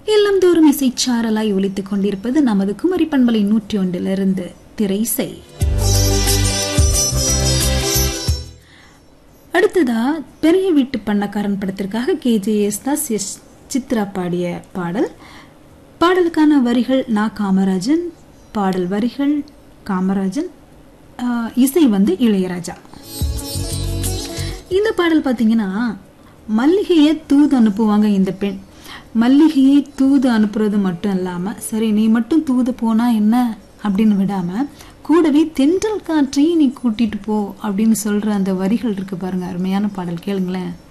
இல்லந்தோறும் இசைச்சாரலாய் ஒலித்துக் கொண்டிருப்பது நமது குமரி பண்பலை நூற்றி ஒன்றிலிருந்து திரைசை அடுத்ததா பெரிய வீட்டு பண்ணக்காரன் படத்திற்காக கே ஜே எஸ் தாஸ் எஸ் சித்ரா பாடிய பாடல் பாடலுக்கான வரிகள் நா காமராஜன் பாடல் வரிகள் காமராஜன் ஆஹ், இசை வந்து இளையராஜா இந்த பாடல் பார்த்தீங்கன்னா மல்லிகையை தூது அனுப்புவாங்க இந்த பெண் மல்லிகையை தூது அனுப்புறது மட்டும் இல்லாம சரி நீ மட்டும் தூது போனா என்ன அப்படின்னு விடாம கூடவே தென்றல் காற்றையும் நீ கூட்டிட்டு போ அப்படின்னு சொல்ற அந்த வரிகள் இருக்கு பாருங்க அருமையான பாடல் கேளுங்களேன்